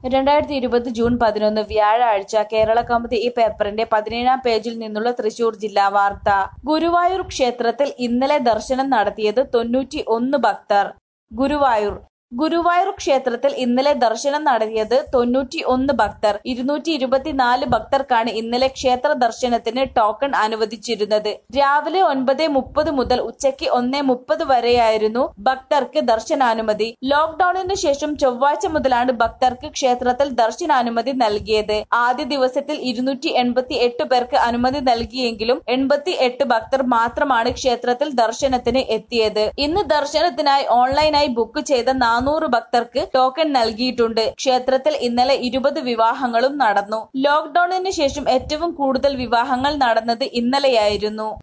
രണ്ടായിരത്തി ഇരുപത് ജൂൺ പതിനൊന്ന് വ്യാഴാഴ്ച കേരള കൗമുദി ഈ പേപ്പറിന്റെ പതിനേഴാം പേജിൽ നിന്നുള്ള തൃശൂർ ജില്ലാ വാർത്ത ഗുരുവായൂർ ക്ഷേത്രത്തിൽ ഇന്നലെ ദർശനം നടത്തിയത് തൊണ്ണൂറ്റി ഒന്ന് ഭക്തർ ഗുരുവായൂർ ഗുരുവായൂർ ക്ഷേത്രത്തിൽ ഇന്നലെ ദർശനം നടത്തിയത് തൊണ്ണൂറ്റി ഒന്ന് ഭക്തർ ഇരുന്നൂറ്റി ഇരുപത്തിനാല് ഭക്തർക്കാണ് ഇന്നലെ ക്ഷേത്ര ദർശനത്തിന് ടോക്കൺ അനുവദിച്ചിരുന്നത് രാവിലെ ഒൻപത് മുപ്പത് മുതൽ ഉച്ചയ്ക്ക് ഒന്ന് മുപ്പത് വരെയായിരുന്നു ഭക്തർക്ക് ദർശനാനുമതി ലോക്ഡൌണിന് ശേഷം ചൊവ്വാഴ്ച മുതലാണ് ഭക്തർക്ക് ക്ഷേത്രത്തിൽ ദർശനാനുമതി നൽകിയത് ആദ്യ ദിവസത്തിൽ ഇരുന്നൂറ്റി എൺപത്തി എട്ട് പേർക്ക് അനുമതി നൽകിയെങ്കിലും എൺപത്തി എട്ട് ഭക്തർ മാത്രമാണ് ക്ഷേത്രത്തിൽ ദർശനത്തിന് എത്തിയത് ഇന്ന് ദർശനത്തിനായി ഓൺലൈനായി ബുക്ക് ചെയ്ത നാനൂറ് ഭക്തർക്ക് ടോക്കൺ നൽകിയിട്ടുണ്ട് ക്ഷേത്രത്തിൽ ഇന്നലെ ഇരുപത് വിവാഹങ്ങളും നടന്നു ലോക്ഡൌണിന് ശേഷം ഏറ്റവും കൂടുതൽ വിവാഹങ്ങൾ നടന്നത് ഇന്നലെയായിരുന്നു